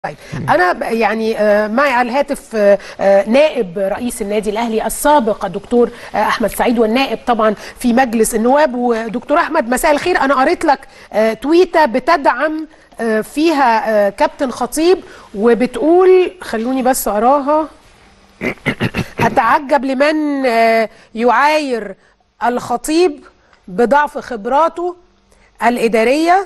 طيب انا ب- يعني آه، معي على الهاتف آه، آه، نائب رئيس النادي الاهلي السابق الدكتور آه، احمد سعيد والنائب طبعا في مجلس النواب ودكتور احمد مساء الخير انا قريت لك آه، تويته بتدعم آه، فيها آه، كابتن خطيب وبتقول خلوني بس اقراها اتعجب لمن آه، يعاير الخطيب بضعف خبراته الاداريه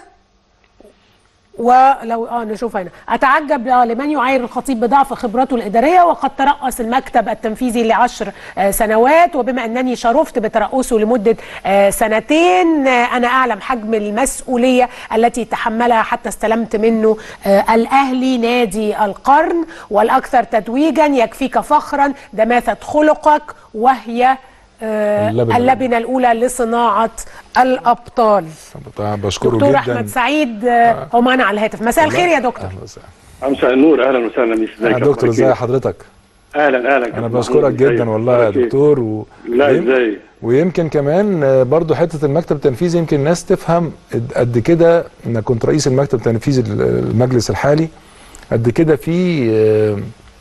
ولو اه نشوف هنا اتعجب آه لمن يعاير الخطيب بضعف خبراته الاداريه وقد ترأس المكتب التنفيذي لعشر آه سنوات وبما انني شرفت بترأسه لمده آه سنتين آه انا اعلم حجم المسؤوليه التي تحملها حتى استلمت منه آه الاهلي نادي القرن والاكثر تتويجا يكفيك فخرا دماثه خلقك وهي آه اللبنة. اللبنه الاولى لصناعه الابطال طبعا بشكره دكتور جدا احمد سعيد آه، هو معنا على الهاتف مساء الخير يا دكتور اهلا وسهلا مساء النور اهلا وسهلا بيك ازيك يا دكتور أخبارك ازي إيه؟ حضرتك اهلا اهلا انا كابتن بشكرك محمود، جدا إزيك؟ والله يا أخبارك إيه؟ دكتور و... لا ويم- ازاي ويمكن كمان آه، برضو حته المكتب التنفيذي يمكن الناس تفهم قد- قد كده انا كنت رئيس المكتب التنفيذي المجلس الحالي قد كده في آه،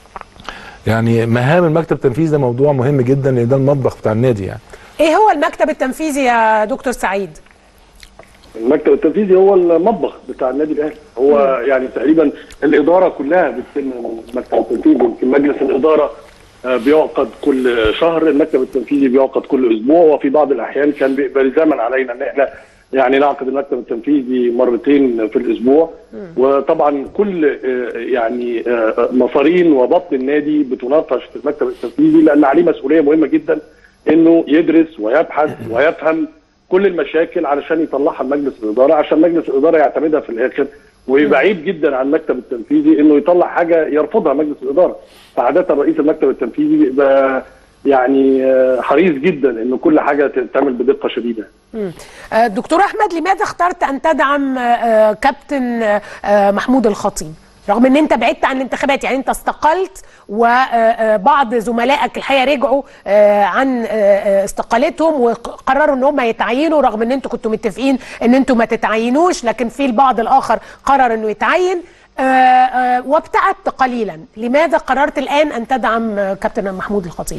يعني مهام المكتب التنفيذي ده موضوع مهم جدا لان ده المطبخ بتاع النادي يعني ايه هو المكتب التنفيذي يا دكتور سعيد المكتب التنفيذي هو المطبخ بتاع النادي الاهلي هو يعني تقريبا الاداره كلها بتتم من المكتب التنفيذي يمكن مجلس الاداره آه، بيعقد كل شهر المكتب التنفيذي بيعقد كل اسبوع وفي بعض الاحيان كان بيبقى لزاما علينا ان احنا يعني نعقد المكتب التنفيذي مرتين في الاسبوع وطبعا كل آه، يعني آه، مصارين وبطن النادي بتناقش في المكتب التنفيذي لان عليه مسؤوليه مهمه جدا انه يدرس ويبحث ويفهم كل المشاكل علشان يطلعها لمجلس الاداره عشان مجلس الاداره يعتمدها في الاخر ويبقى عيب جدا على المكتب التنفيذي انه يطلع حاجه يرفضها مجلس الاداره فعاده رئيس المكتب التنفيذي بيبقى يعني آه، حريص جدا انه كل حاجه تتعمل بدقه شديده مم. آه، دكتور احمد لماذا اخترت ان تدعم آه، آه، كابتن آه، آه، محمود الخطيب رغم ان انت بعدت عن الانتخابات يعني انت استقلت وبعض زملائك الحقيقه رجعوا آه، عن آه، آه، استقالتهم وقرروا ان هم يتعينوا رغم ان انتوا كنتوا متفقين ان انتوا ما تتعينوش لكن في البعض الاخر قرر انه يتعين آه، آه، وابتعدت قليلا لماذا قررت الان ان تدعم آه، كابتن محمود الخطيب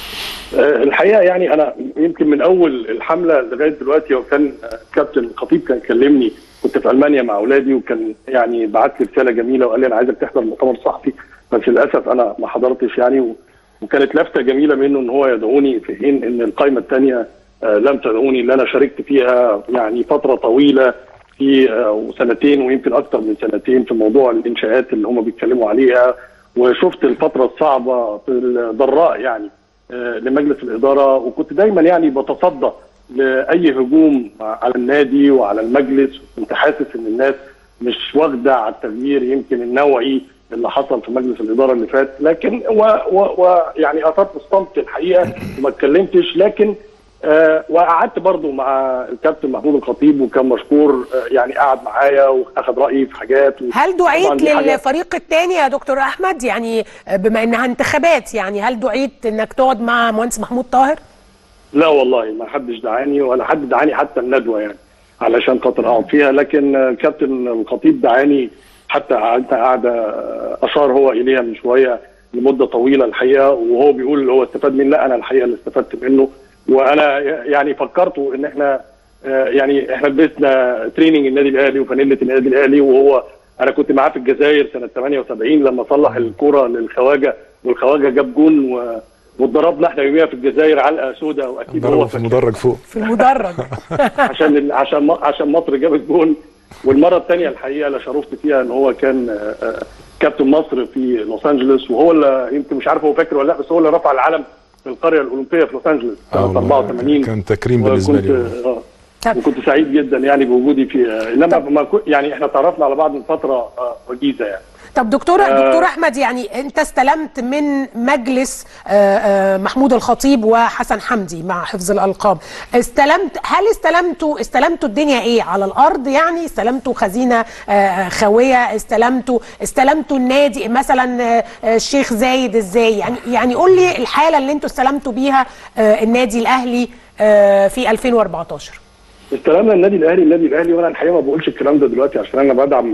آه، الحقيقه يعني انا يمكن من اول الحمله لغايه دلوقتي وكان آه، كابتن الخطيب كان كلمني كنت في المانيا مع اولادي وكان يعني بعت لي رساله جميله وقال لي انا عايزك تحضر مؤتمر صحفي بس للاسف انا ما حضرتش يعني و- وكانت لفته جميله منه ان هو يدعوني في حين ان القائمه الثانيه لم تدعوني اللي انا شاركت فيها يعني فتره طويله في آه، وسنتين ويمكن اكثر من سنتين في موضوع الانشاءات اللي هم بيتكلموا عليها وشفت الفتره الصعبه في الضراء يعني آه، لمجلس الاداره وكنت دايما يعني بتصدى لاي هجوم على النادي وعلى المجلس كنت حاسس ان الناس مش واخده على التغيير يمكن النوعي اللي حصل في مجلس الاداره اللي فات لكن و- و- ويعني اثرت الصمت الحقيقه وما اتكلمتش لكن آه وقعدت برضو مع الكابتن محمود الخطيب وكان مشكور آه يعني قعد معايا واخد رايي في حاجات و... هل طبعاً دعيت دي حاجة- للفريق الثاني يا دكتور احمد يعني بما انها انتخابات يعني هل دعيت انك تقعد مع مهندس محمود طاهر لا والله ما حدش دعاني ولا حد دعاني حتى الندوه يعني علشان خاطر اقعد فيها لكن آه، كابتن الخطيب دعاني حتى قعدت قاعده آه، اشار هو اليها من شويه لمده طويله الحقيقه وهو بيقول هو استفاد مني لا انا الحقيقه اللي استفدت منه وانا يعني فكرته ان احنا آه، يعني احنا لبسنا تريننج النادي الاهلي وفانيله النادي الاهلي وهو انا كنت معاه في الجزائر سنه 78 لما صلح الكره للخواجه والخواجه جاب جون و واتضربنا احنا يوميها في الجزائر علقه سوداء واكيد هو ضربه في فاكر. المدرج فوق في المدرج عشان ال- عشان م- عشان مصر جابت جون والمره الثانيه الحقيقه اللي شرفت فيها ان هو كان آه، آه، كابتن مصر في لوس انجلوس وهو اللي يمكن مش عارف هو فاكر ولا لا بس هو اللي رفع العلم في القريه الاولمبيه في لوس انجلوس آه سنه والله 84 كان تكريم بالنسبه وكنت لي آه، طب. وكنت سعيد جدا يعني بوجودي في آه، انما ما كو- يعني احنا تعرفنا على بعض من فتره آه، وجيزه يعني طب دكتور آه. دكتور احمد يعني انت استلمت من مجلس آه، آه، محمود الخطيب وحسن حمدي مع حفظ الالقاب استلمت هل استلمتوا استلمتوا الدنيا ايه على الارض يعني استلمتوا خزينه آه، خاويه استلمتوا استلمتوا النادي مثلا آه، آه، الشيخ زايد ازاي يعني يعني قول لي الحاله اللي انتوا استلمتوا بيها آه، النادي الاهلي آه، في 2014 استلمنا النادي الاهلي النادي الاهلي وانا الحقيقه ما بقولش الكلام ده دلوقتي عشان انا بدعم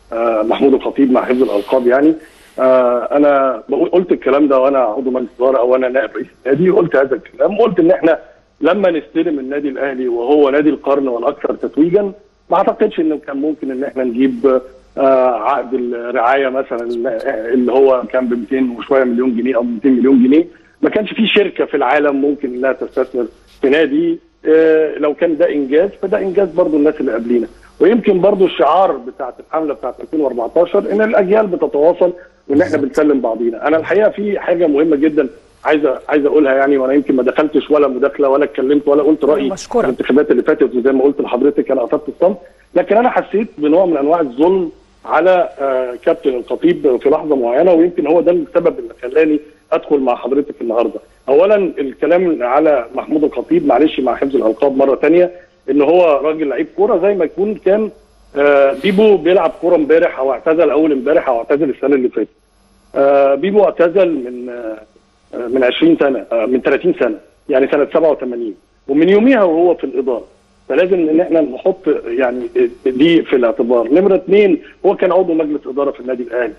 آه، محمود الخطيب مع حفظ الالقاب يعني آه، انا بقول- قلت الكلام ده وانا عضو مجلس اداره او انا نائب رئيس النادي قلت هذا الكلام وقلت ان احنا لما نستلم النادي الاهلي وهو نادي القرن والاكثر تتويجا ما اعتقدش انه كان ممكن ان احنا نجيب آه، عقد الرعايه مثلا اللي هو كان ب 200 وشويه مليون جنيه او 200 مليون جنيه ما كانش في شركه في العالم ممكن انها تستثمر في نادي آه، لو كان ده انجاز فده انجاز برضو الناس اللي قبلينا ويمكن برضو الشعار بتاعت الحمله بتاعت 2014 ان الاجيال بتتواصل وان احنا بنسلم بعضينا انا الحقيقه في حاجه مهمه جدا عايز عايز اقولها يعني وانا يمكن ما دخلتش ولا مداخله ولا اتكلمت ولا قلت رايي مشكورة. في الانتخابات اللي فاتت وزي ما قلت لحضرتك انا اخذت الصمت لكن انا حسيت بنوع من انواع الظلم على آه، كابتن الخطيب في لحظه معينه ويمكن هو ده السبب اللي خلاني ادخل مع حضرتك النهارده. اولا الكلام على محمود الخطيب معلش مع حفظ الالقاب مره ثانيه ان هو راجل لعيب كوره زي ما يكون كان آه، بيبو بيلعب كوره امبارح او اعتزل اول امبارح او اعتزل السنه اللي فاتت. آه، بيبو اعتزل من آه، آه، من 20 سنه آه، من 30 سنه يعني سنه 87 ومن يوميها وهو في الاداره فلازم ان احنا نحط يعني دي في الاعتبار نمره اثنين هو كان عضو مجلس اداره في النادي الاهلي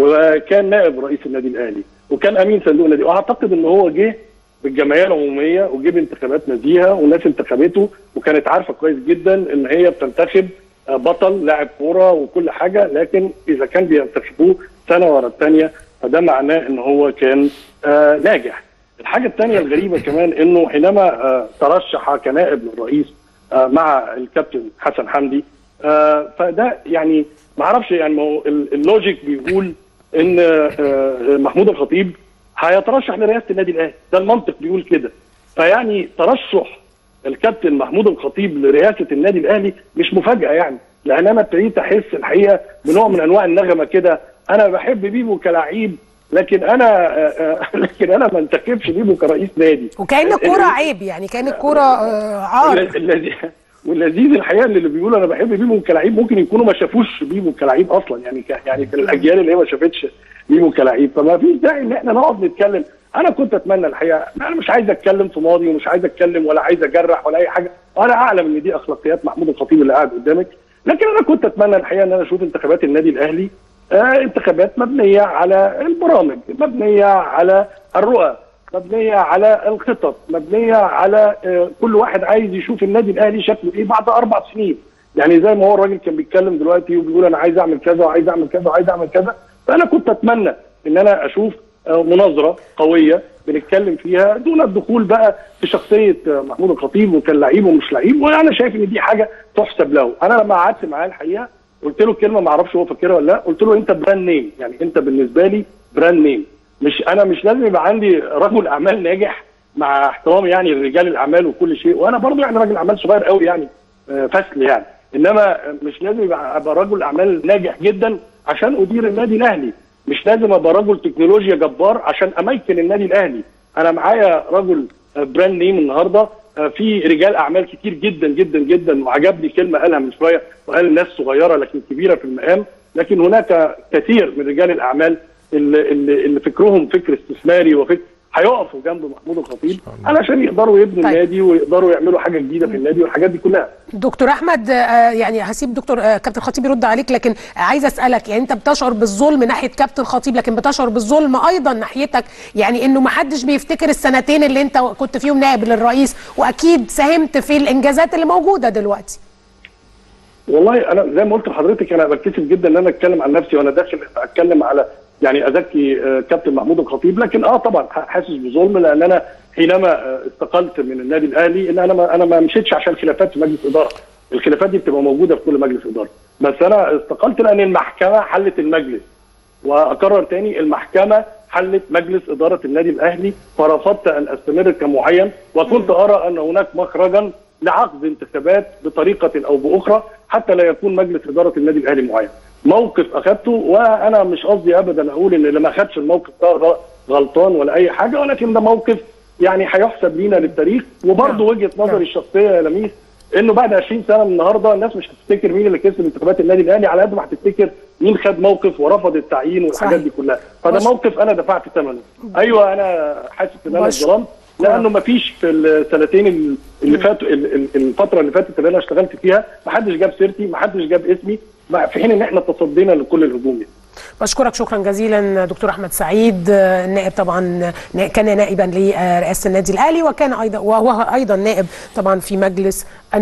وكان نائب رئيس النادي الاهلي وكان امين صندوق النادي واعتقد ان هو جه بالجمعيه العموميه وجه بانتخابات نزيهه والناس انتخبته وكانت عارفه كويس جدا ان هي بتنتخب آه، بطل لاعب كوره وكل حاجه لكن اذا كان بينتخبوه سنه ورا الثانيه فده معناه ان هو كان آه ناجح. الحاجه الثانيه الغريبه كمان انه حينما آه ترشح كنائب للرئيس آه مع الكابتن حسن حمدي آه فده يعني ما اعرفش يعني ما هو ال- اللوجيك بيقول ان آه محمود الخطيب هيترشح لرئاسه النادي الاهلي ده المنطق بيقول كده فيعني ترشح الكابتن محمود الخطيب لرئاسه النادي الاهلي مش مفاجاه يعني لان انا ابتديت احس الحقيقه بنوع من انواع النغمه كده انا بحب بيبو كلاعب لكن انا آه، آه، لكن انا ما انتخبش بيبو كرئيس نادي وكان الكوره عيب يعني كان الكوره آه، عار الذي واللذيذ الحقيقه اللي بيقولوا انا بحب بيبو كلاعب ممكن يكونوا ما شافوش بيبو كلاعب اصلا يعني ك... يعني في الاجيال اللي هي ما شافتش بيبو كلاعب فما فيش داعي ان احنا نقعد نتكلم انا كنت اتمنى الحقيقه انا مش عايز اتكلم في ماضي ومش عايز اتكلم ولا عايز اجرح ولا اي حاجه انا اعلم ان دي اخلاقيات محمود الخطيب اللي قاعد قدامك لكن انا كنت اتمنى الحقيقه ان انا اشوف انتخابات النادي الاهلي آه انتخابات مبنيه على البرامج مبنيه على الرؤى مبنيه على الخطط مبنيه على آه، كل واحد عايز يشوف النادي الاهلي شكله ايه بعد اربع سنين يعني زي ما هو الراجل كان بيتكلم دلوقتي وبيقول انا عايز اعمل كذا وعايز اعمل كذا وعايز اعمل كذا فانا كنت اتمنى ان انا اشوف آه، مناظره قويه بنتكلم فيها دون الدخول بقى في شخصيه آه، محمود الخطيب وكان لعيب ومش لعيب وانا شايف ان دي حاجه تحسب له انا لما قعدت معاه الحقيقه قلت له كلمه ما اعرفش هو فاكرها ولا لا قلت له انت براند نيم يعني انت بالنسبه لي براند نيم مش انا مش لازم يبقى عندي رجل اعمال ناجح مع احترامي يعني لرجال الاعمال وكل شيء وانا برضو يعني راجل اعمال صغير قوي يعني آه، فصل يعني انما مش لازم يبقى ابقى رجل اعمال ناجح جدا عشان ادير النادي الاهلي مش لازم ابقى رجل تكنولوجيا جبار عشان اميكن النادي الاهلي انا معايا رجل آه، براند نيم النهارده آه، في رجال اعمال كتير جدا جدا جدا وعجبني كلمه قالها من شويه وقال الناس صغيره لكن كبيره في المقام لكن هناك كثير من رجال الاعمال اللي, اللي, اللي فكرهم فكر استثماري وفكر هيقفوا جنب محمود الخطيب علشان يقدروا يبنوا طيب. النادي ويقدروا يعملوا حاجه جديده في النادي والحاجات دي كلها دكتور احمد آه، يعني هسيب دكتور آه، كابتن خطيب يرد عليك لكن عايزه اسالك يعني انت بتشعر بالظلم ناحيه كابتن خطيب لكن بتشعر بالظلم ايضا ناحيتك يعني انه ما حدش بيفتكر السنتين اللي انت كنت فيهم نائب للرئيس واكيد ساهمت في الانجازات اللي موجوده دلوقتي والله انا زي ما قلت لحضرتك انا بتكسف جدا ان انا اتكلم عن نفسي وانا داخل اتكلم على يعني ازكي آه، كابتن محمود الخطيب لكن اه طبعا ح- حاسس بظلم لان انا حينما آه، استقلت من النادي الاهلي ان انا ما انا ما مشيتش عشان خلافات في مجلس اداره الخلافات دي بتبقى موجوده في كل مجلس اداره بس انا استقلت لان المحكمه حلت المجلس واكرر تاني المحكمه حلت مجلس اداره النادي الاهلي فرفضت ان استمر كمعين وكنت ارى ان هناك مخرجا لعقد انتخابات بطريقه او باخرى حتى لا يكون مجلس اداره النادي الاهلي معين. موقف اخذته وانا مش قصدي ابدا اقول ان اللي ما اخذش الموقف ده غ- غلطان ولا اي حاجه ولكن ده موقف يعني هيحسب لينا للتاريخ وبرضه نعم. وجهه نعم. نظري الشخصيه يا لميس انه بعد 20 سنه من النهارده الناس مش هتفتكر مين اللي كسب انتخابات النادي الاهلي على قد ما هتفتكر مين خد موقف ورفض التعيين والحاجات صحيح. دي كلها فده مش- موقف انا دفعت ثمنه ايوه انا حاسس ان انا مش- اتظلمت لانه ما فيش في السنتين اللي فاتوا ال- ال- الفتره اللي فاتت اللي انا اشتغلت فيها ما حدش جاب سيرتي ما حدش جاب اسمي مع- في حين ان احنا تصدينا لكل الهجوم دي. بشكرك شكرا جزيلا دكتور احمد سعيد آه، النائب طبعا نا- كان نائبا لرئاسه النادي الاهلي وكان ايضا وهو ايضا نائب طبعا في مجلس